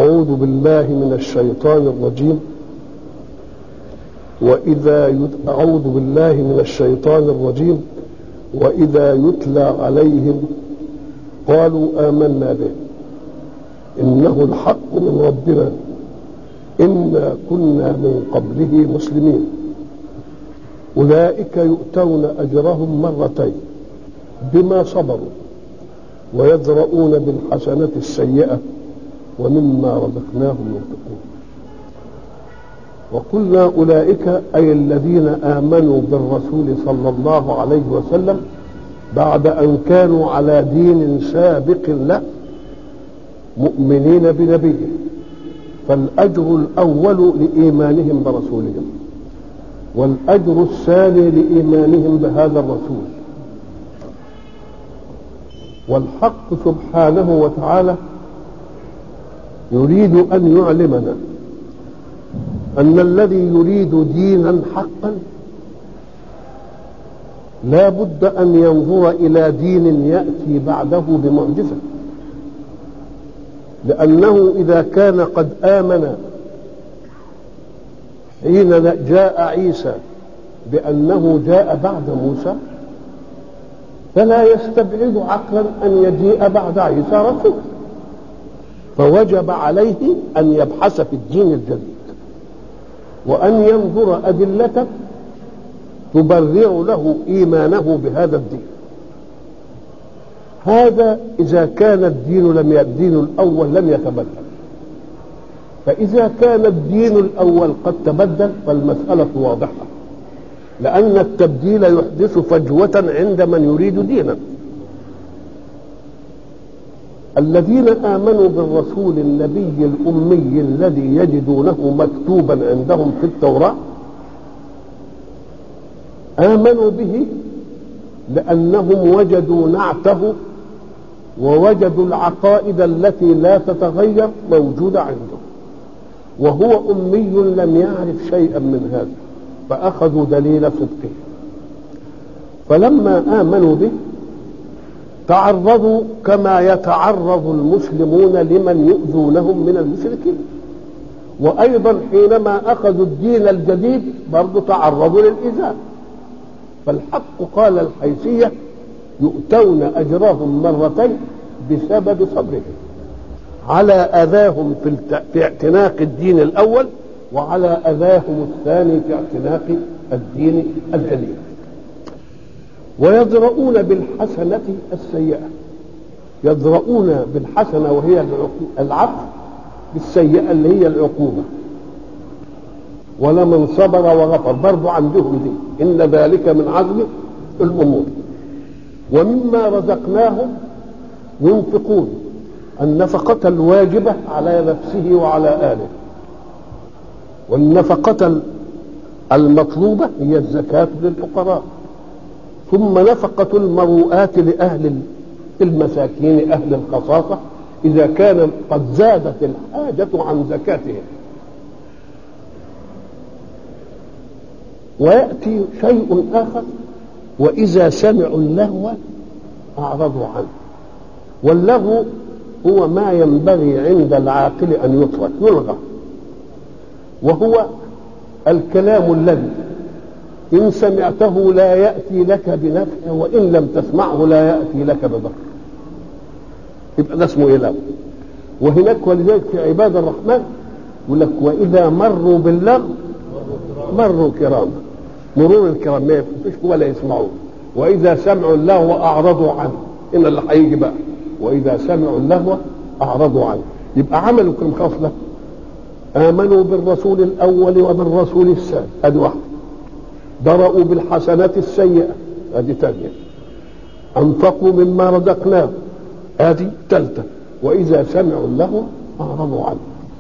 أعوذ بالله من الشيطان الرجيم وإذا يت... أعوذ بالله من الشيطان الرجيم وإذا يتلى عليهم قالوا آمنا به إنه الحق من ربنا إنا كنا من قبله مسلمين أولئك يؤتون أجرهم مرتين بما صبروا ويدرؤون بالحسنة السيئة ومما رزقناهم ينفقون وقلنا أولئك أي الذين آمنوا بالرسول صلى الله عليه وسلم بعد أن كانوا على دين سابق له مؤمنين بنبيه فالأجر الأول لإيمانهم برسولهم والأجر الثاني لإيمانهم بهذا الرسول والحق سبحانه وتعالى يريد أن يعلمنا أن الذي يريد دينا حقا لا بد أن ينظر إلى دين يأتي بعده بمعجزة لأنه إذا كان قد آمن حين جاء عيسى بأنه جاء بعد موسى فلا يستبعد عقلا أن يجيء بعد عيسى رسول فوجب عليه أن يبحث في الدين الجديد وأن ينظر أدلة تبرر له إيمانه بهذا الدين هذا إذا كان الدين لم الدين الأول لم يتبدل فإذا كان الدين الأول قد تبدل فالمسألة واضحة لأن التبديل يحدث فجوة عند من يريد دينا الذين آمنوا بالرسول النبي الأمي الذي يجدونه مكتوبا عندهم في التوراة آمنوا به لأنهم وجدوا نعته ووجدوا العقائد التي لا تتغير موجودة عندهم وهو أمي لم يعرف شيئا من هذا فأخذوا دليل صدقه فلما آمنوا به تعرضوا كما يتعرض المسلمون لمن يؤذونهم من المشركين وأيضا حينما أخذوا الدين الجديد برضو تعرضوا للإيذاء فالحق قال الحيثية يؤتون أجرهم مرتين بسبب صبرهم على أذاهم في, الت... في اعتناق الدين الأول وعلى أذاهم الثاني في اعتناق الدين الجديد ويدرؤون بالحسنة السيئة يدرؤون بالحسنة وهي العفو بالسيئة اللي هي العقوبة ولمن صبر وغفر برضو عندهم دي إن ذلك من عزم الأمور ومما رزقناهم ينفقون النفقة الواجبة على نفسه وعلى آله والنفقة المطلوبة هي الزكاة للفقراء ثم نفقة المروءات لأهل المساكين أهل الخصاصة إذا كان قد زادت الحاجة عن زكاتهم ويأتي شيء آخر وإذا سمعوا اللغو أعرضوا عنه واللغو هو ما ينبغي عند العاقل أن يترك يلغى وهو الكلام الذي إن سمعته لا يأتي لك بنفع وإن لم تسمعه لا يأتي لك بضر يبقى ده اسمه إله وهناك ولذلك في عباد الرحمن يقول لك وإذا مروا باللغو مروا كراما مرور الكرام ما يفتش ولا يسمعون وإذا سمعوا اللغو أعرضوا عنه إن اللي هيجي بقى وإذا سمعوا اللغو أعرضوا عنه يبقى عملوا كم خصلة آمنوا بالرسول الأول وبالرسول الثاني هذه واحدة درأوا بالحسنات السيئة هذه ثانية أنفقوا مما رزقناهم هذه ثالثة وإذا سمعوا اللغو أعرضوا عنه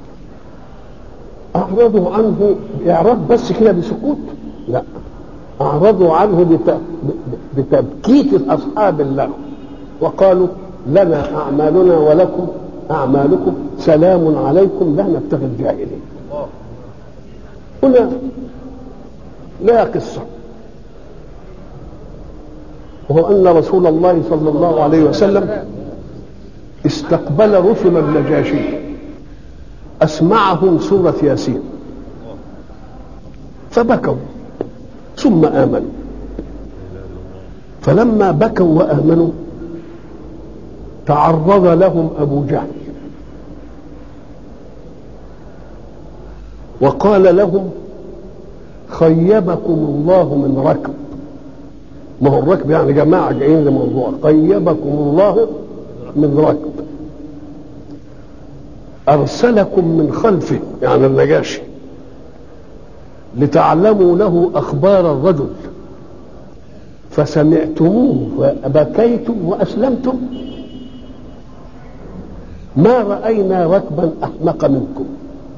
أعرضوا عنه إعراض بس كده بسكوت لا أعرضوا عنه بتبكيت أصحاب اللغو وقالوا لنا أعمالنا ولكم أعمالكم سلام عليكم لا نبتغي الجاهلين هنا لا قصة وهو أن رسول الله صلى الله عليه وسلم استقبل رسل النجاشي أسمعهم سورة ياسين فبكوا ثم آمنوا فلما بكوا وآمنوا تعرض لهم أبو جهل وقال لهم خيبكم الله من ركب ما هو الركب يعني جماعة جايين لموضوع خيبكم الله من ركب أرسلكم من خلفه يعني النجاشي لتعلموا له أخبار الرجل فسمعتموه فبكيتم وأسلمتم ما رأينا ركبا أحمق منكم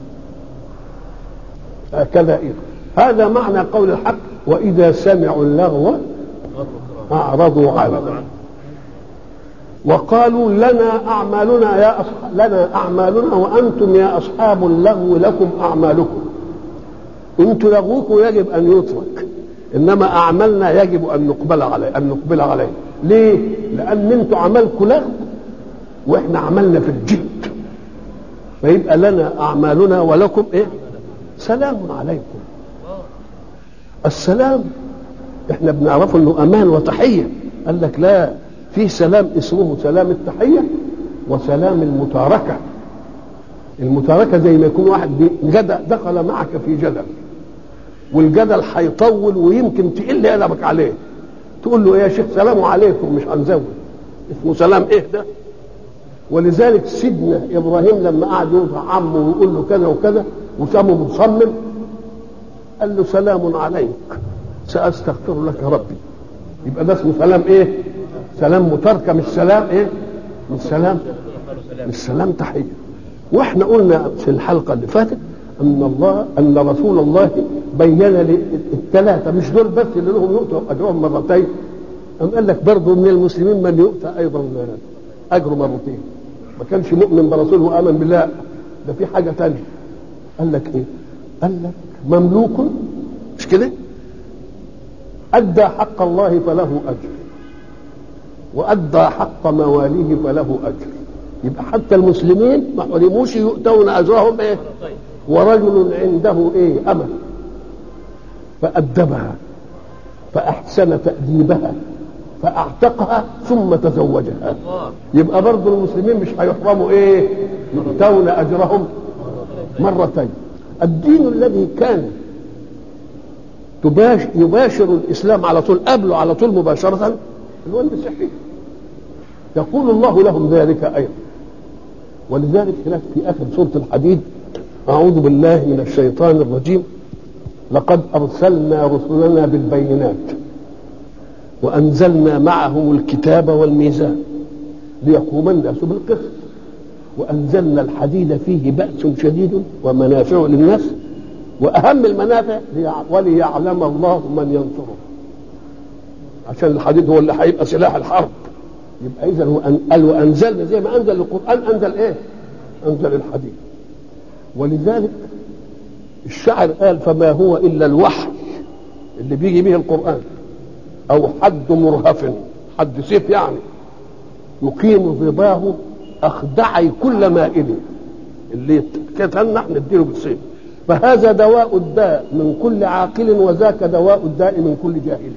هكذا إيه هذا معنى قول الحق وإذا سمعوا اللغو أعرضوا عنه وقالوا لنا أعمالنا يا أصحاب لنا أعمالنا وأنتم يا أصحاب اللغو لكم أعمالكم انتم لغوكم يجب أن يترك إنما أعمالنا يجب أن نقبل عليه أن نقبل عليه ليه؟ لأن انتم عملكم لغو وإحنا عملنا في الجد فيبقى لنا أعمالنا ولكم إيه؟ سلام عليكم السلام احنا بنعرفه انه امان وتحيه قال لك لا في سلام اسمه سلام التحيه وسلام المتاركه المتاركه زي ما يكون واحد جدل دخل معك في جدل والجدل هيطول ويمكن تقل ادبك عليه تقول له يا شيخ سلام عليكم مش هنزود اسمه سلام ايه ده ولذلك سيدنا ابراهيم لما قعد يوضع عمه ويقول له كذا وكذا وسامه مصمم قال له سلام عليك ساستغفر لك ربي يبقى ده اسمه سلام ايه سلام متركه مش سلام ايه مش سلام مش سلام تحيه واحنا قلنا في الحلقه اللي فاتت ان الله ان رسول الله بين لي الثلاثه مش دول بس اللي لهم يؤتوا اجرهم مرتين أم قال لك برضه من المسلمين من يؤتى ايضا اجره مرتين ما كانش مؤمن برسوله وامن بالله ده في حاجه ثانيه قال لك ايه قال لك مملوك مش كده أدى حق الله فله أجر وأدى حق مواليه فله أجر يبقى حتى المسلمين ما حرموش يؤتون أجرهم إيه ورجل عنده إيه أمل فأدبها فأحسن تأديبها فأعتقها ثم تزوجها يبقى برضه المسلمين مش هيحرموا إيه يؤتون أجرهم مرتين الدين الذي كان تباشر يباشر الاسلام على طول قبله على طول مباشره هو المسيحيه يقول الله لهم ذلك ايضا ولذلك هناك في اخر سوره الحديد اعوذ بالله من الشيطان الرجيم لقد ارسلنا رسلنا بالبينات وانزلنا معهم الكتاب والميزان ليقوم الناس بالقسط وانزلنا الحديد فيه باس شديد ومنافع للناس واهم المنافع وليعلم الله من ينصره عشان الحديد هو اللي هيبقى سلاح الحرب يبقى اذا قال وانزلنا زي ما انزل القران انزل ايه؟ انزل الحديد ولذلك الشاعر قال فما هو الا الوحي اللي بيجي به القران او حد مرهف حد سيف يعني يقيم ظباه اخدعي كل مائل اللي كتلنا احنا نديله بالسيف فهذا دواء الداء من كل عاقل وذاك دواء الداء من كل جاهل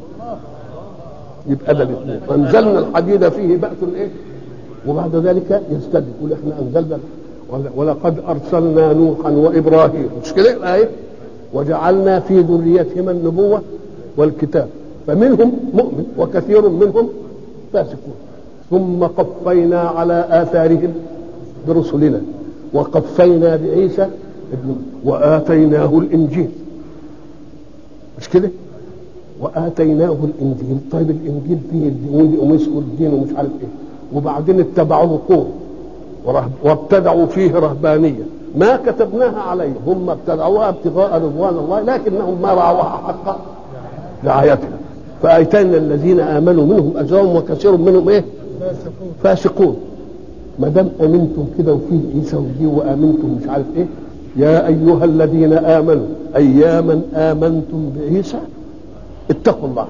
يبقى ده الاثنين انزلنا الحديد فيه باس ايه وبعد ذلك يستدل يقول احنا انزلنا ولقد ارسلنا نوحا وابراهيم مش كده الايه وجعلنا في ذريتهما النبوه والكتاب فمنهم مؤمن وكثير منهم فاسقون ثم قفينا على آثارهم برسلنا وقفينا بعيسى ابن وآتيناه الإنجيل مش كده؟ وآتيناه الإنجيل طيب الإنجيل فيه الدين ومسكوا الدين ومش عارف إيه وبعدين اتبعوه قوم وابتدعوا فيه رهبانية ما كتبناها عليهم هم ابتدعوها ابتغاء رضوان الله لكنهم ما رعوها حق رعايتها فآتينا الذين آمنوا منهم أجرهم وكثير منهم إيه؟ فاسقون فاسقون ما دام امنتم كده وفيه عيسى ودي وامنتم مش عارف ايه يا ايها الذين امنوا اياما امنتم بعيسى اتقوا الله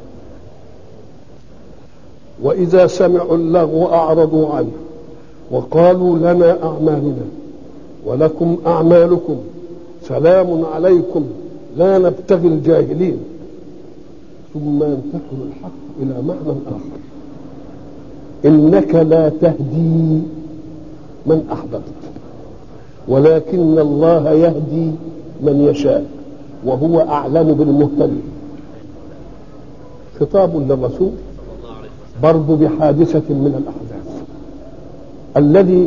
واذا سمعوا اللغو اعرضوا عنه وقالوا لنا اعمالنا ولكم أعمالكم سلام عليكم لا نبتغي الجاهلين ثم ينتقل الحق إلى معنى آخر إنك لا تهدي من أحببت ولكن الله يهدي من يشاء وهو أعلم بالمهتدين خطاب للرسول برضو بحادثة من الأحداث الذي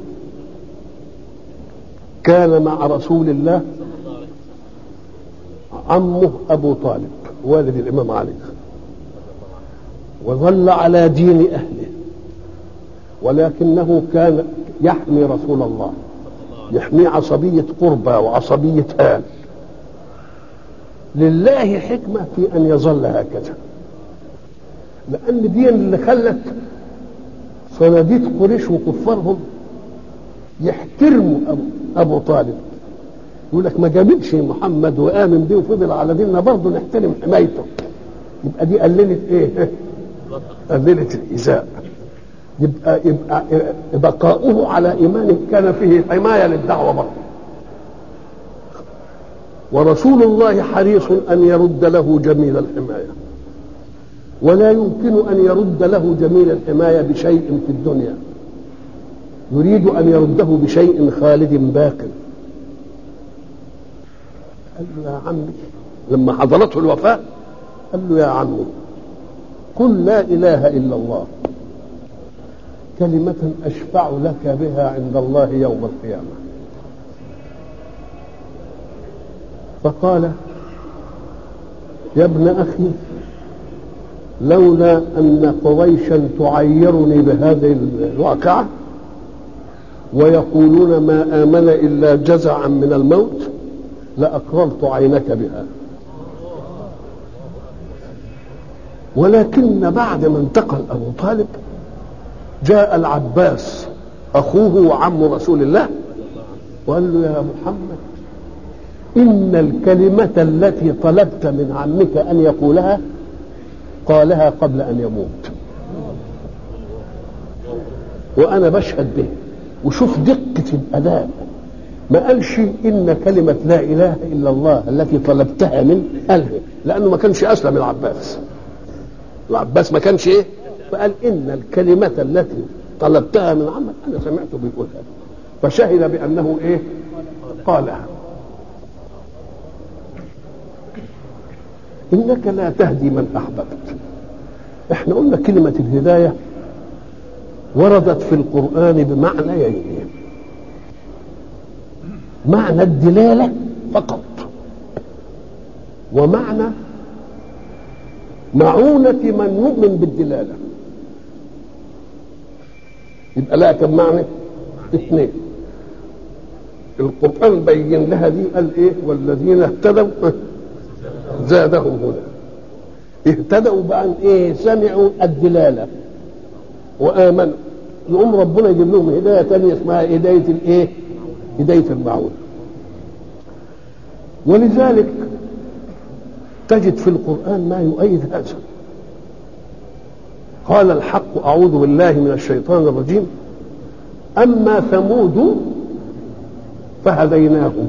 كان مع رسول الله عمه أبو طالب والد الإمام علي وظل على دين أهله ولكنه كان يحمي رسول الله يحمي عصبية قربى وعصبية آل لله حكمة في أن يظل هكذا لأن دي اللي خلت صناديد قريش وكفارهم يحترموا أبو, أبو طالب يقول لك ما جابتش محمد وآمن بيه وفضل على ديننا برضه نحترم حمايته يبقى دي قللت ايه؟ قللت الإيذاء يبقى يبقى بقاؤه على إيمانه كان فيه حماية للدعوة برضه ورسول الله حريص أن يرد له جميل الحماية ولا يمكن أن يرد له جميل الحماية بشيء في الدنيا يريد أن يرده بشيء خالد باق قال له يا عمي لما حضرته الوفاة قال له يا عمي قل لا إله إلا الله كلمة أشفع لك بها عند الله يوم القيامة فقال يا ابن أخي لولا أن قريشا تعيرني بهذه الواقعة ويقولون ما آمن إلا جزعا من الموت لأقررت عينك بها ولكن بعد ما انتقل أبو طالب جاء العباس أخوه وعم رسول الله وقال له يا محمد إن الكلمة التي طلبت من عمك أن يقولها قالها قبل أن يموت وأنا بشهد به وشوف دقة الأداء ما قالش إن كلمة لا إله إلا الله التي طلبتها من قالها لأنه ما كانش أسلم العباس العباس ما كانش إيه فقال إن الكلمة التي طلبتها من عمك أنا سمعته بيقولها فشهد بأنه إيه قالها إنك لا تهدي من أحببت احنا قلنا كلمة الهداية وردت في القرآن بمعنيين معنى الدلالة فقط ومعنى معونة من يؤمن بالدلالة يبقى لها كم معنى؟ اثنين القرآن بين لها دي قال ايه والذين اهتدوا زادهم هدى اهتدوا بأن ايه سمعوا الدلالة وآمنوا يقوم ربنا يجيب لهم هداية تانية اسمها هداية الايه هداية المعونة ولذلك تجد في القرآن ما يؤيد هذا قال الحق أعوذ بالله من الشيطان الرجيم أما ثمود فهديناهم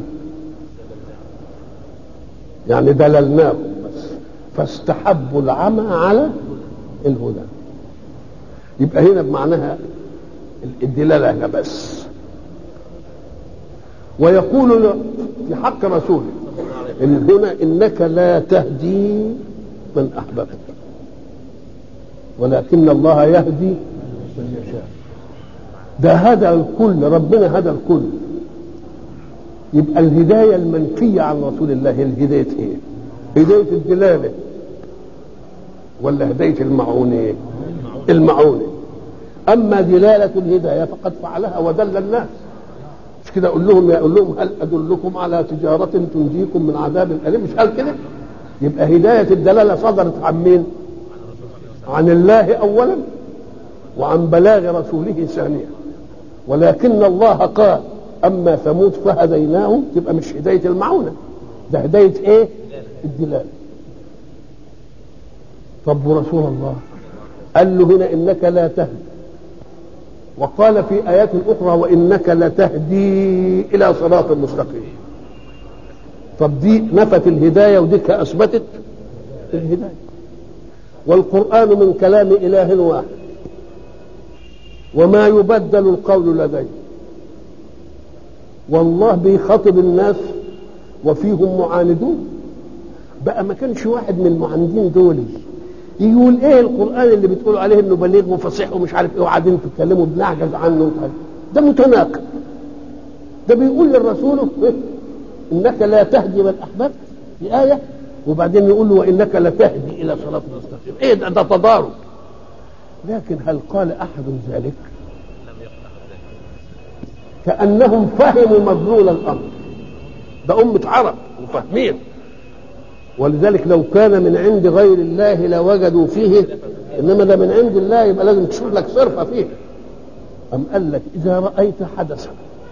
يعني دللناهم بس فاستحبوا العمى على الهدى يبقى هنا بمعناها الدلالة هنا بس ويقول في حق رسوله إن هنا إنك لا تهدي من أحببت ولكن الله يهدي من يشاء ده هدى الكل ربنا هدى الكل يبقى الهداية المنفية عن رسول الله الهداية ايه هداية الدلالة ولا هداية المعونة المعونة أما دلالة الهداية فقد فعلها ودل الناس مش كده أقول لهم يقول لهم هل أدلكم على تجارة تنجيكم من عذاب أليم مش قال كده يبقى هداية الدلالة صدرت عن مين عن الله أولا وعن بلاغ رسوله ثانيا ولكن الله قال أما ثمود فهديناهم تبقى مش هداية المعونة ده هداية إيه الدلالة طب ورسول الله قال له هنا إنك لا تهدي وقال في آيات أخرى وإنك لتهدي إلى صراط مستقيم طب دي نفت الهداية وديك أثبتت الهداية والقرآن من كلام إله واحد وما يبدل القول لديه والله بيخاطب الناس وفيهم معاندون بقى ما كانش واحد من المعاندين دول يقول ايه القران اللي بتقولوا عليه انه بليغ وفصيح ومش عارف ايه وقاعدين تتكلموا بنعجز عنه ده متناقض ده بيقول للرسول إيه؟ انك لا تهدي من احببت في ايه وبعدين يقول له وانك لتهدي الى صراط مستقيم ايه ده, ده تضارب لكن هل قال احد ذلك كانهم فهموا مدلول الامر ده امه عرب وفاهمين ولذلك لو كان من عند غير الله لوجدوا فيه انما ده من عند الله يبقى لازم تشوف لك صرفه فيه ام قال لك اذا رايت حدثا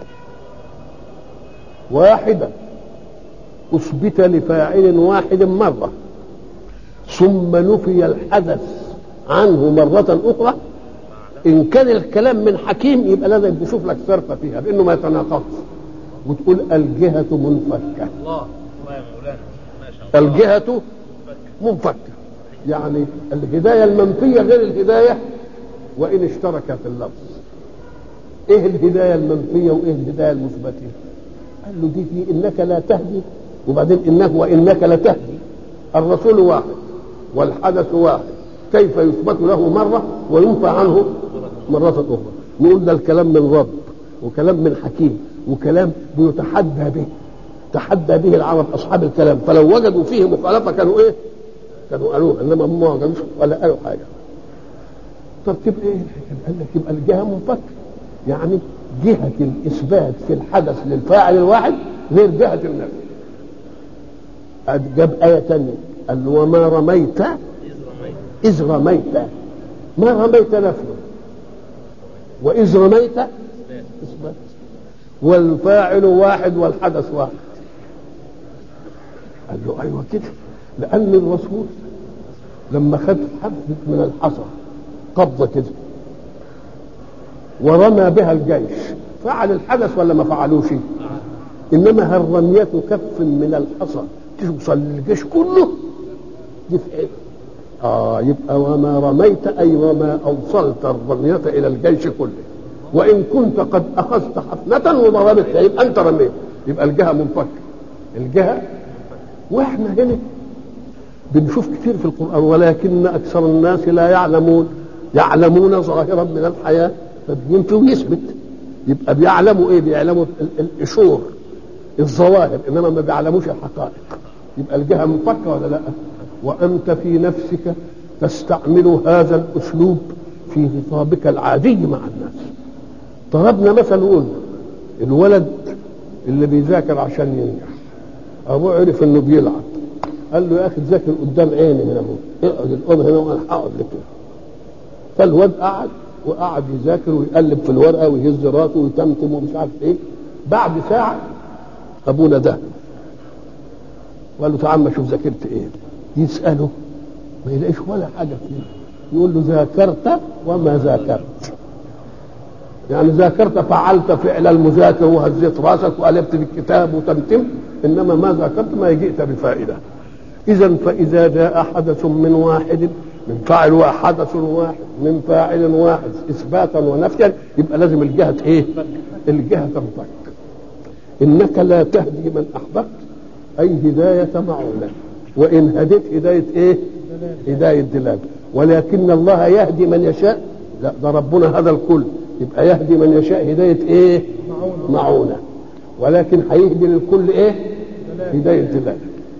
واحدا اثبت لفاعل واحد مره ثم نفي الحدث عنه مرة أخرى إن كان الكلام من حكيم يبقى لازم تشوف لك صرفة فيها بأنه ما يتناقضش وتقول الجهة منفكة الله الله يا مولانا ما شاء الله الجهة منفكة يعني الهداية المنفية غير الهداية وإن اشترك في اللفظ إيه الهداية المنفية وإيه الهداية المثبتة قال له دي في إنك لا تهدي وبعدين إنك وإنك لتهدي الرسول واحد والحدث واحد كيف يثبت له مرة وينفى عنه مرة أخرى نقول ده الكلام من رب وكلام من حكيم وكلام بيتحدى به تحدى به العرب أصحاب الكلام فلو وجدوا فيه مخالفة كانوا إيه كانوا قالوها إنما هم ما وجدوش ولا قالوا حاجة طب تبقى إيه الحكاية؟ قال لك يبقى الجهة منفكة يعني جهة الإثبات في الحدث للفاعل الواحد غير جهة النفي جاب آية ثانية قال له وما رميت إذ رميت ما رميت نفله وإذ رميت إثبات والفاعل واحد والحدث واحد قال له أيوة كده لأن الرسول لما خد حبة من الحصى قبضة كده ورمى بها الجيش فعل الحدث ولا ما فعلوش إنما هل رمية كف من الحصى توصل للجيش كله دي في إيه؟ آه يبقى وما رميت أي وما أوصلت الرمية إلى الجيش كله وإن كنت قد أخذت حفنة وضربتها يبقى أنت رميت يبقى الجهة منفكة الجهة وإحنا هنا بنشوف كتير في القرآن ولكن أكثر الناس لا يعلمون يعلمون ظاهرا من الحياة فبينفي ويثبت يبقى بيعلموا إيه بيعلموا ال- القشور الظواهر إنما ما بيعلموش الحقائق يبقى الجهة منفكة ولا لا وأنت في نفسك تستعمل هذا الأسلوب في خطابك العادي مع الناس ضربنا مثل قلنا الولد اللي بيذاكر عشان ينجح ابوه عرف انه بيلعب قال له يا اخي تذاكر قدام عيني هنا اهو اقعد الاوضه هنا وانا هقعد لك هنا. فالواد قعد وقعد يذاكر ويقلب في الورقه ويهز راسه ويتمتم ومش عارف ايه بعد ساعه ابونا ده وقال له تعال ما اشوف ذاكرت ايه يساله ما يلاقيش ولا حاجه فيه يقول له ذاكرت وما ذاكرت يعني ذاكرت فعلت فعل المذاكر وهزيت راسك وقلبت بالكتاب وتمتم انما ما ذاكرت ما جئت بفائده اذا فاذا جاء حدث من واحد من فاعل واحد حدث واحد من فاعل واحد اثباتا ونفيا يبقى لازم الجهه ايه؟ الجهه تنفك انك لا تهدي من احببت اي هدايه معونه وان هديت هدايه ايه؟ هدايه دلاله ولكن الله يهدي من يشاء لا ده ربنا هذا الكل يبقى يهدي من يشاء هدايه ايه؟ معونه ولكن هيهدي للكل ايه؟ هدايه دلاله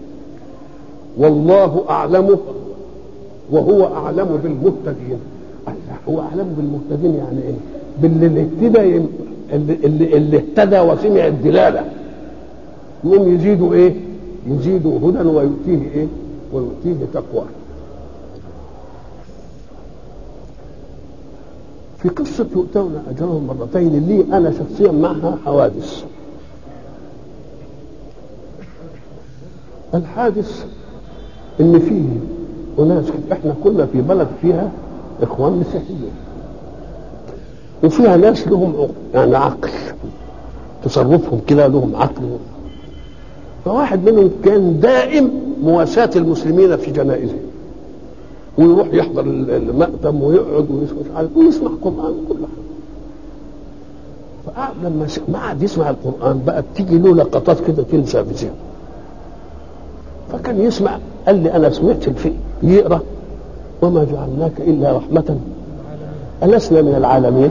والله اعلم وهو اعلم بالمهتدين الله هو اعلم بالمهتدين يعني ايه؟ باللي اهتدى يم- اللي, اللي, اللي اهتدى وسمع الدلاله يقوم يزيدوا ايه؟ يزيدوا هدى ويؤتيه ايه؟ ويؤتيه تقوى في قصة يؤتون أجرهم مرتين لي أنا شخصيا معها حوادث الحادث إن فيه أناس إحنا كنا في بلد فيها إخوان مسيحيين وفيها ناس لهم عقل يعني عقل تصرفهم كده لهم عقل فواحد منهم كان دائم مواساة المسلمين في جنائزهم ويروح يحضر المأتم ويقعد ويسمع مش عارف ويسمع قرآن كل حاجة فقعد لما س- ما قعد يسمع القرآن بقى بتيجي له لقطات كده تنسى في ذهنه فكان يسمع قال لي أنا سمعت الفيلم يقرأ وما جعلناك إلا رحمة ألسنا من العالمين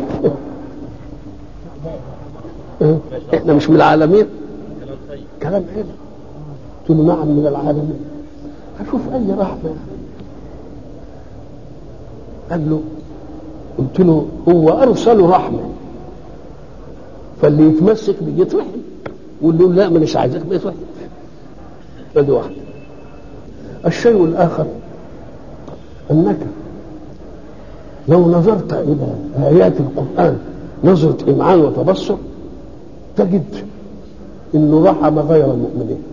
احنا مش من العالمين كلام طيب كلام حلو قلت له نعم من العالمين هشوف اي رحمه قال له قلت له هو ارسل رحمه فاللي يتمسك بيه يترحم واللي يقول لا مانيش عايزك ما يترحم ادي واحده الشيء الاخر انك لو نظرت الى ايات القران نظره امعان وتبصر تجد انه رحم غير المؤمنين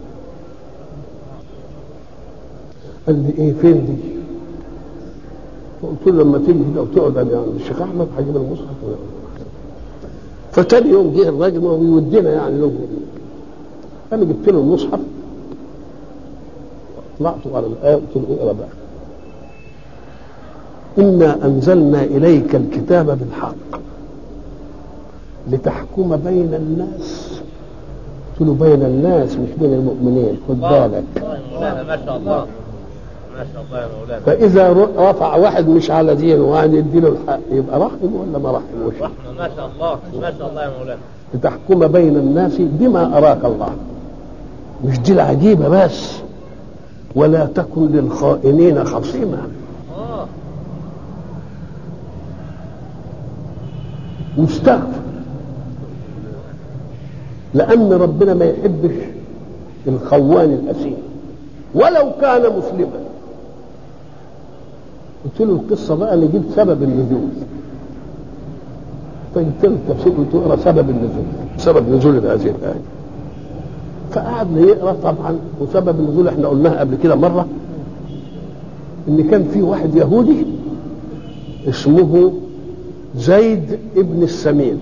قال لي ايه فين دي فقلت له لما تيجي كده وتقعد عند الشيخ احمد هجيب المصحف ونقعد. فتاني يوم جه الراجل وهو بيودينا يعني له انا جبت له المصحف طلعت على الايه قلت له اقرا بقى انا انزلنا اليك الكتاب بالحق لتحكم بين الناس قلت له بين الناس مش بين المؤمنين خد بالك الله يا مولانا ما شاء الله ما شاء الله يا مولانا فاذا ر- رفع واحد مش على دين وقعد يديله الحق يبقى رحم ولا ما رحموش رحمة ما شاء الله ما شاء الله يا مولانا لتحكم بين الناس بما اراك الله مش دي العجيبه بس ولا تكن للخائنين خصيما اه واستغفر لان ربنا ما يحبش الخوان الاثيم ولو كان مسلما قلت له القصه بقى نجيب سبب النزول فجبت له التفسير قلت له اقرا سبب النزول سبب نزول هذه الايه فقعدنا يقرا طبعا وسبب النزول احنا قلناها قبل كده مره ان كان في واحد يهودي اسمه زيد ابن السمين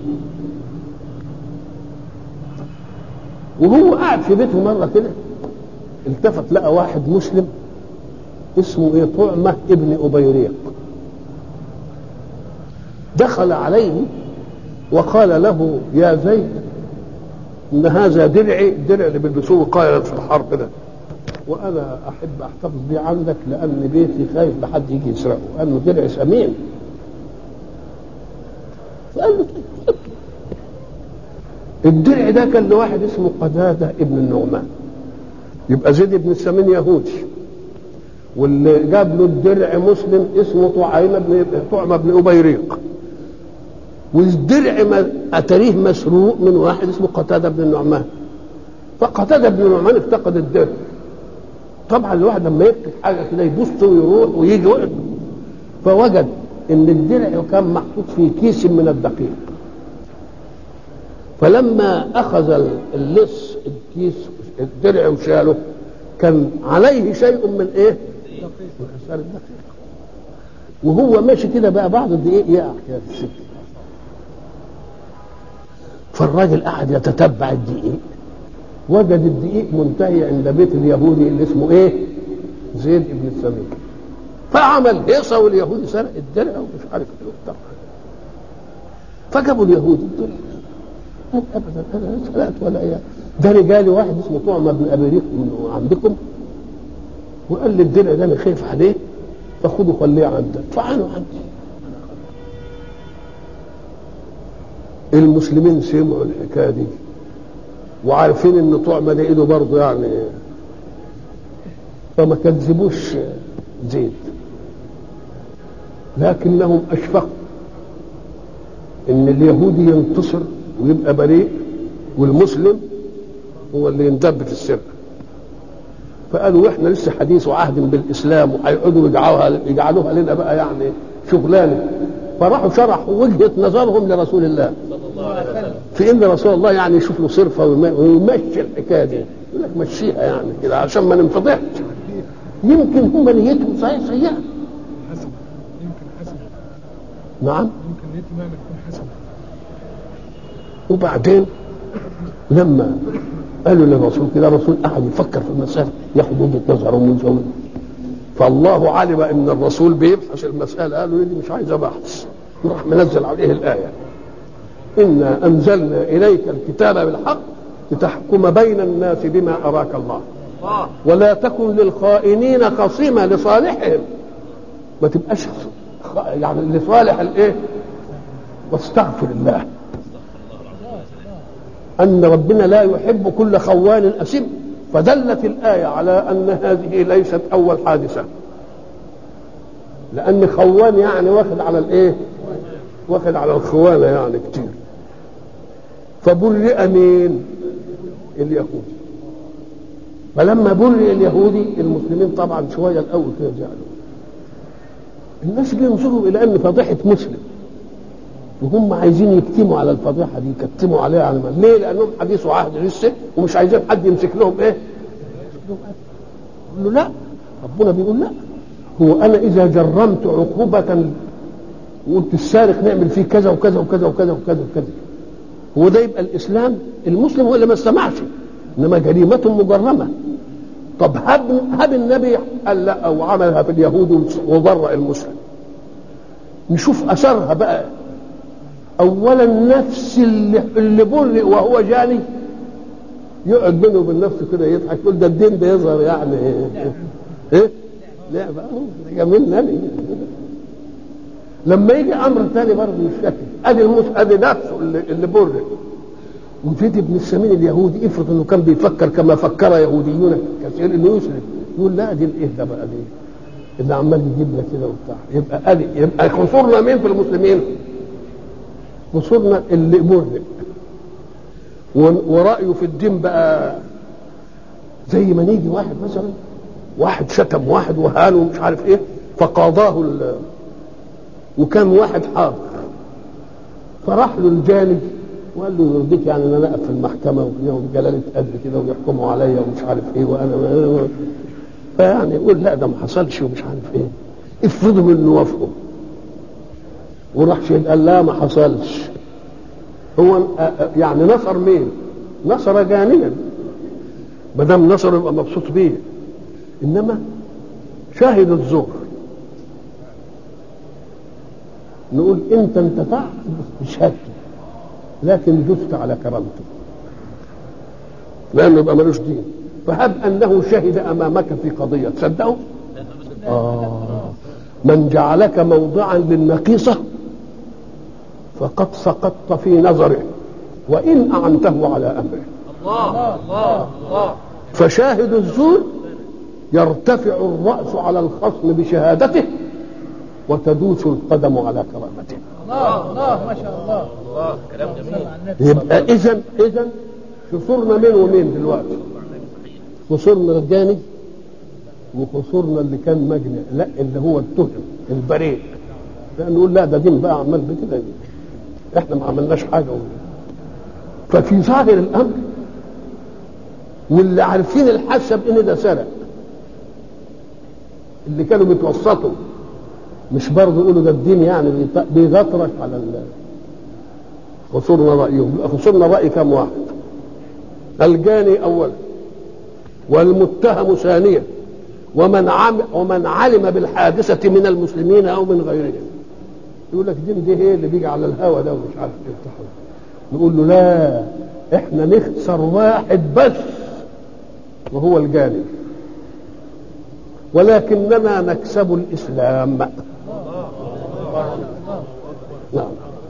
وهو قاعد في بيته مره كده التفت لقى واحد مسلم اسمه ايه طعمه ابن ابيريق دخل عليه وقال له يا زيد ان هذا درعي الدرع اللي بيلبسوه وقايه في الحرب ده وانا احب احتفظ بيه عندك لان بيتي خايف لحد يجي يسرقه لانه درع ثمين فقال له طيب. الدرع ده كان لواحد اسمه قتاده ابن النعمان يبقى زيد بن السمين يهودي واللي جاب له الدرع مسلم اسمه طعيمه بن طعمه بن ابيريق والدرع ما اتريه مسروق من واحد اسمه قتاده بن النعمان فقتاده بن النعمان افتقد الدرع طبعا الواحد لما يفقد حاجه كده يبص ويروح ويجي وقت فوجد ان الدرع كان محطوط في كيس من الدقيق فلما اخذ اللص الكيس الدرع وشاله كان عليه شيء من ايه؟ من اثار الدقيق وهو ماشي كده بقى بعض الدقيق يقع كده في السكه فالراجل قعد يتتبع الدقيق وجد الدقيق منتهي عند بيت اليهودي اللي اسمه ايه؟ زيد بن السمين فعمل هيصه واليهودي سرق الدرع ومش عارف ايه وبتاع فجابوا اليهودي الدرع قال ابدا انا لا سرقت ولا ايه ده رجالي واحد اسمه طعمه بن ابيريق من عندكم وقال لي الدرع ده انا خايف عليه فخده خليه عندك فعلوا عندي المسلمين سمعوا الحكايه دي وعارفين ان طعمه ده ايده برضه يعني فما كذبوش زيد لكنهم اشفقوا ان اليهودي ينتصر ويبقى بريء والمسلم هو اللي يندب في السر فقالوا احنا لسه حديث وعهد بالاسلام وهيقعدوا يجعلوها يجعلوها لنا بقى يعني شغلانه فراحوا شرحوا وجهه نظرهم لرسول الله صلى الله عليه وسلم في ان رسول الله يعني يشوف له صرفه ويم- ويمشي الحكايه دي يقول لك مشيها يعني كده عشان ما ننفضحش يمكن هم نيتهم صحيح سيئه حسن يمكن حسن نعم يمكن اليتيمة تكون حسنة وبعدين لما قالوا للرسول كده الرسول قعد يفكر في المسألة ياخد وجهة نظره ومن فالله علم ان الرسول بيبحث المسألة قالوا دي مش عايزة بحث وراح منزل عليه الآية إنا أنزلنا إليك الكتاب بالحق لتحكم بين الناس بما أراك الله ولا تكن للخائنين خصيما لصالحهم ما تبقاش خ- يعني لصالح الايه واستغفر الله ان ربنا لا يحب كل خوان اثيم فدلت الايه على ان هذه ليست اول حادثه لان خوان يعني واخد على الايه واخد على الخوانه يعني كتير فبرئ مين اليهودي فلما برئ اليهودي المسلمين طبعا شويه الاول كده زعلوا الناس بينظروا الى ان فضيحه مسلم وهم عايزين يكتموا على الفضيحه دي يكتموا عليها على ما ليه؟ لانهم حديث عهد لسه ومش عايزين حد يمسك لهم ايه؟ يقول له لا ربنا بيقول لا هو انا اذا جرمت عقوبه وقلت السارق نعمل فيه كذا وكذا وكذا وكذا وكذا وكذا هو ده يبقى الاسلام المسلم هو اللي ما استمعش انما جريمه مجرمه طب هب هب النبي قال لا او عملها في اليهود وبرأ المسلم نشوف اثرها بقى اولا نفس اللي, اللي برئ وهو جاني يقعد بينه وبين نفسه كده يضحك يقول ده الدين بيظهر يعني ايه ايه لعبه اهو ده جميل نبي لما يجي امر ثاني برضه مش فاكر ادي المس ادي نفسه اللي, اللي برئ وفيد ابن السمين اليهودي افرض انه كان بيفكر كما فكر يهوديون كثير انه يسلم يقول لا دي الايه ده بقى دي اللي عمال يجيب لك كده وبتاع يبقى ادي يبقى قصورنا مين في المسلمين؟ قصورنا اللي برئ ورايه في الدين بقى زي ما نيجي واحد مثلا واحد شتم واحد وهانه ومش عارف ايه فقاضاه ال... وكان واحد حاضر فراح له الجاني وقال له يرضيك يعني ان انا اقف في المحكمه وفيهم جلاله قدر كده ويحكموا عليا ومش عارف ايه وانا فيعني يقول لا ده ما حصلش ومش عارف ايه افرضوا انه وافقوا وراح شهد قال لا ما حصلش هو يعني نصر مين؟ نصر جانيا ما دام نصر يبقى مبسوط بيه انما شاهد الزور نقول انت انتفعت بشهادته لكن جزت على كرامته لانه يبقى ملوش دين فهب انه شهد امامك في قضيه تصدقه آه من جعلك موضعا للنقيصه فقد سقطت في نظره وان اعنته على امره الله الله الله فشاهد الزور يرتفع الراس على الخصم بشهادته وتدوس القدم على كرامته الله الله ما شاء الله الله كلام جميل يبقى اذا اذا خسرنا مين ومين دلوقتي خسرنا الجاني وخسرنا اللي كان مجني لا اللي هو التهم البريء لا نقول لا ده دين بقى عمال بكده احنا ما عملناش حاجه ففي ظاهر الامر واللي عارفين الحاسه بان ده سرق اللي كانوا بيتوسطوا مش برضه يقولوا ده الدين يعني بيط- بيغطرش على ال خسرنا رايهم يبقى خسرنا راي كم واحد الجاني اولا والمتهم ثانيا ومن عم ومن علم بالحادثه من المسلمين او من غيرهم يقول لك دين ده ايه اللي بيجي على الهوى ده ومش عارف ايه بتاع نقول له لا احنا نخسر واحد بس وهو الجاني ولكننا نكسب الاسلام نعم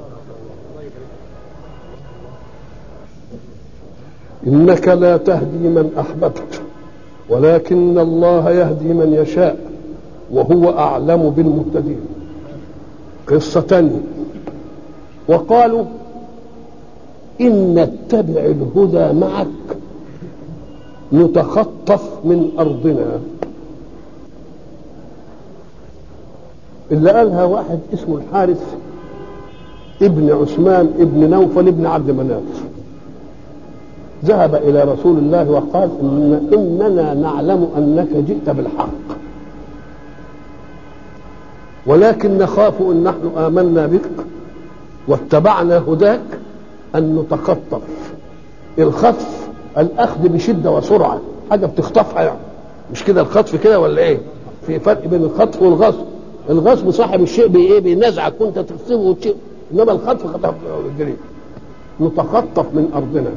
انك لا تهدي من احببت ولكن الله يهدي من يشاء وهو اعلم بالمهتدين قصه تانية وقالوا ان نتبع الهدى معك نتخطف من ارضنا اللي قالها واحد اسمه الحارث ابن عثمان ابن نوفل ابن عبد مناف ذهب الى رسول الله وقال إن اننا نعلم انك جئت بالحق ولكن نخاف ان نحن امنا بك واتبعنا هداك ان نتخطف الخطف الاخذ بشده وسرعه حاجه بتخطفها يعني مش كده الخطف كده ولا ايه في فرق بين الخطف والغصب الغصب صاحب الشيء بايه بينزعك وانت تغصبه وتشيء انما الخطف خطف الجريء نتخطف من ارضنا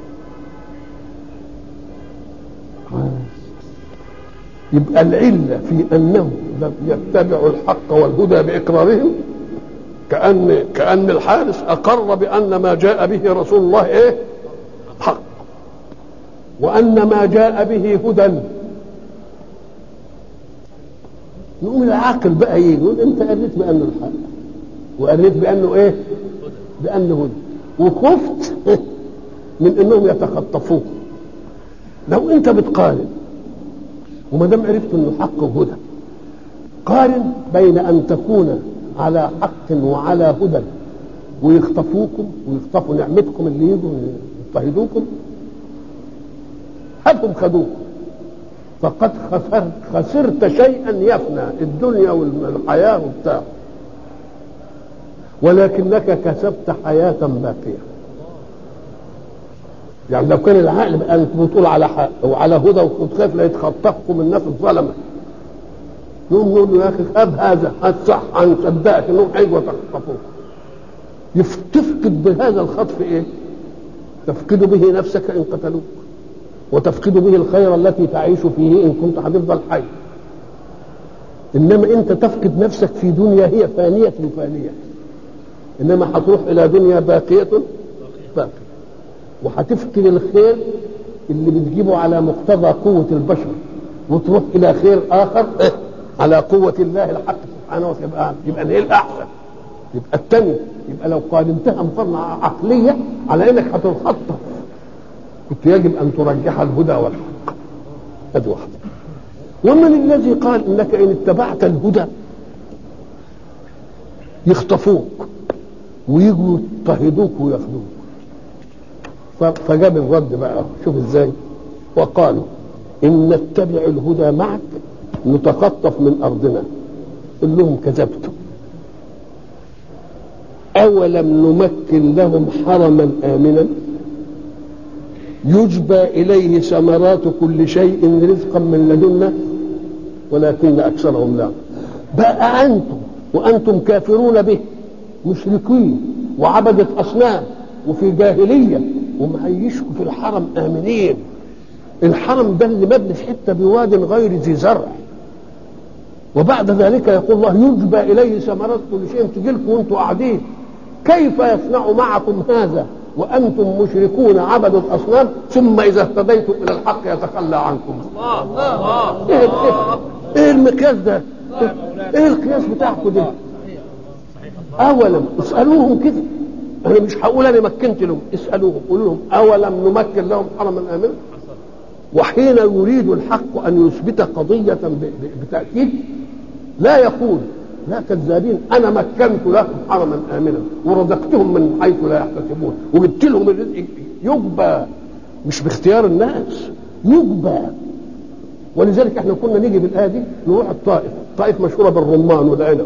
يبقى العله في انه لم يتبعوا الحق والهدى باقرارهم كان كان الحارس اقر بان ما جاء به رسول الله ايه حق وان ما جاء به هدى نقول العاقل بقى يجي يقول انت قريت بانه الحق وقريت بانه ايه بانه هدى وخفت من انهم يتخطفوك لو انت بتقارن وما دام عرفت انه حق وهدى قارن بين ان تكون على حق وعلى هدى ويخطفوكم ويخطفوا نعمتكم اللي يجوا يضطهدوكم هاتهم خدوكم فقد خسرت خسرت شيئا يفنى الدنيا والحياه وبتاع ولكنك كسبت حياه باقيه يعني لو كان العقل بقى انت بتقول على حق وعلى هدى وكنت خايف لا يتخطفكم الناس الظلمه نقوم نقول له يا اخي خذ هذا هات صح هنصدقك انهم هيجوا يتخطفوك تفقد بهذا الخطف ايه؟ تفقد به نفسك ان قتلوك وتفقد به الخير التي تعيش فيه ان كنت هتفضل حي انما انت تفقد نفسك في دنيا هي فانيه فانيه انما هتروح الى دنيا باقيه باقيه وهتفقد الخير اللي بتجيبه على مقتضى قوه البشر وتروح الى خير اخر على قوه الله الحق سبحانه وتعالى يبقى ايه الاحسن يبقى الثاني يبقى لو قارنتها مقارنه عقليه على انك هتنخطف كنت يجب ان ترجح الهدى والحق ادي واحده ومن الذي قال انك ان اتبعت الهدى يخطفوك ويجوا يضطهدوك وياخذوك فجاب الرد بقى شوف ازاي وقالوا ان نتبع الهدى معك نتخطف من ارضنا قل لهم كذبتم اولم نمكن لهم حرما امنا يجبى اليه ثمرات كل شيء رزقا من لدنا ولكن اكثرهم لا بقى انتم وانتم كافرون به مشركين وعبدة اصنام وفي جاهليه ومعيشكم في الحرم امنين الحرم ده اللي مبني في حته بواد غير ذي زرع وبعد ذلك يقول الله يجبى اليه ثمرات كل شيء تجي لكم وانتم قاعدين كيف يصنع معكم هذا وانتم مشركون عبدوا الاصنام ثم اذا اهتديتم الى الحق يتخلى عنكم الله الله ايه ايه, إيه المقياس ده ايه القياس بتاعكم ده اولا اسالوهم كده انا مش هقول انا مكنت لهم اسالوهم قولوا لهم اولم نمكن لهم حرما امنا وحين يريد الحق ان يثبت قضيه بتاكيد لا يقول لا كذابين انا مكنت لكم حرما امنا ورزقتهم من حيث لا يحتسبون وجبت لهم الرزق يجبى مش باختيار الناس يجبى ولذلك احنا كنا نيجي بالايه دي نروح الطائف الطائف مشهوره بالرمان والعنب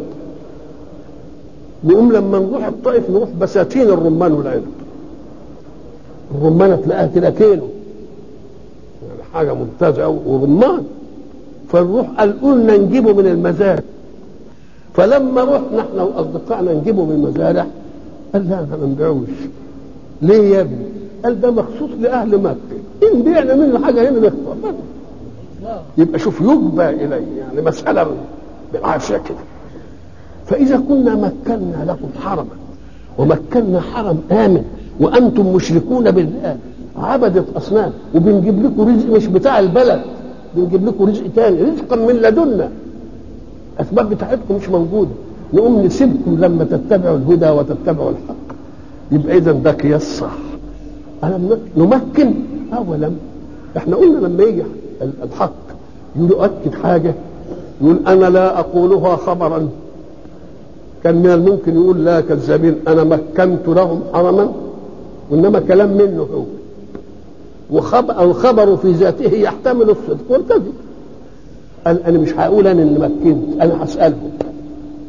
نقوم لما نروح الطائف نروح بساتين الرمان والعنب الرمانه تلاقيها كده كيلو يعني حاجه ممتازه قوي ورمان فنروح قال قلنا نجيبه من المزارع فلما رحنا احنا واصدقائنا نجيبه من المزارع قال لا احنا ما نبيعوش ليه يا ابني؟ قال ده مخصوص لاهل مكه ان بعنا منه حاجه هنا نخطف يبقى شوف يجبى اليه يعني مساله بالعافيه كده فاذا كنا مكنا لكم حرما ومكنا حرم امن وانتم مشركون بالله عبدة اصنام وبنجيب لكم رزق مش بتاع البلد بنجيب لكم رزق تاني رزقا من لدنا الاسباب بتاعتكم مش موجوده نقوم نسيبكم لما تتبعوا الهدى وتتبعوا الحق يبقى اذا ده قياس صح ألم نمكن اولم احنا قلنا لما يجي الحق يؤكد حاجه يقول انا لا اقولها خبرا كان من الممكن يقول لا كذابين انا مكنت لهم حرما وانما كلام منه هو وخبر الخبر في ذاته يحتمل الصدق والكذب قال انا مش هقول انا اللي مكنت انا هسالهم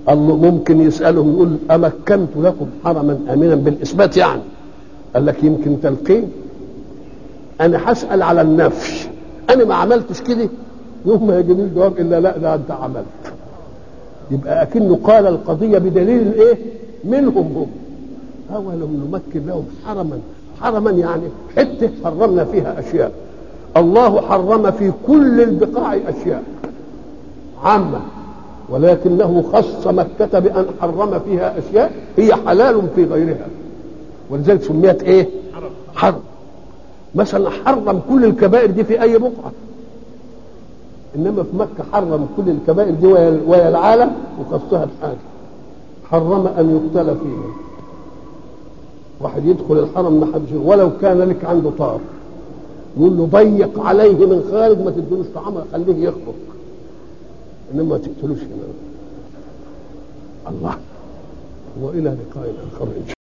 الله ممكن يسالهم يقول امكنت لكم حرما امنا بالاثبات يعني قال لك يمكن تلقين انا هسال على النفي انا ما عملتش كده يوم ما يجيبليش جواب الا لا ده انت عملت يبقى اكنه قال القضيه بدليل الايه منهم هم اولم نمكن لهم حرما حرما يعني حته حرمنا فيها اشياء الله حرم في كل البقاع اشياء عامه ولكنه خص مكة بأن حرم فيها أشياء هي حلال في غيرها ولذلك سميت إيه؟ حرم مثلا حرم كل الكبائر دي في أي بقعة إنما في مكة حرم كل الكبائر دي ويا ويا العالم وخصها بحاجة حرم أن يقتل فيه واحد يدخل الحرم ما حدش ولو كان لك عنده طار يقول له ضيق عليه من خارج ما تدلوش طعام خليه يخبط انما ما تقتلوش هنا الله والى لقاء اخر ان شاء الله